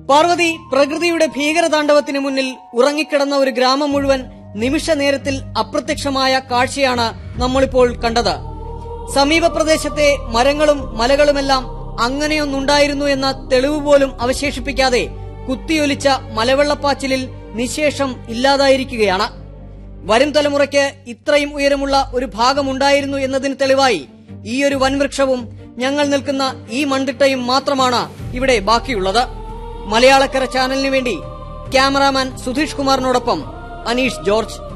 പാർവതി പ്രകൃതിയുടെ ഭീകരതാണ്ഡവത്തിന് മുന്നിൽ ഉറങ്ങിക്കിടന്ന ഒരു ഗ്രാമം മുഴുവൻ നിമിഷ നേരത്തിൽ അപ്രത്യക്ഷമായ കാഴ്ചയാണ് നമ്മളിപ്പോൾ കണ്ടത് സമീപ പ്രദേശത്തെ മരങ്ങളും മലകളുമെല്ലാം അങ്ങനെയൊന്നുണ്ടായിരുന്നു എന്ന തെളിവ് പോലും അവശേഷിപ്പിക്കാതെ കുത്തിയൊലിച്ച മലവെള്ളപ്പാച്ചിലിൽ നിശേഷം ഇല്ലാതായിരിക്കുകയാണ് വരും തലമുറയ്ക്ക് ഇത്രയും ഉയരമുള്ള ഒരു ഭാഗമുണ്ടായിരുന്നു എന്നതിന് തെളിവായി ഈ ഒരു വൻവൃക്ഷവും ഞങ്ങൾ നിൽക്കുന്ന ഈ മണ്ടിട്ടയും മാത്രമാണ് ഇവിടെ ബാക്കിയുള്ളത് മലയാളക്കര ചാനലിന് വേണ്ടി ക്യാമറാമാൻ സുധീഷ് കുമാറിനോടൊപ്പം അനീഷ് ജോർജ്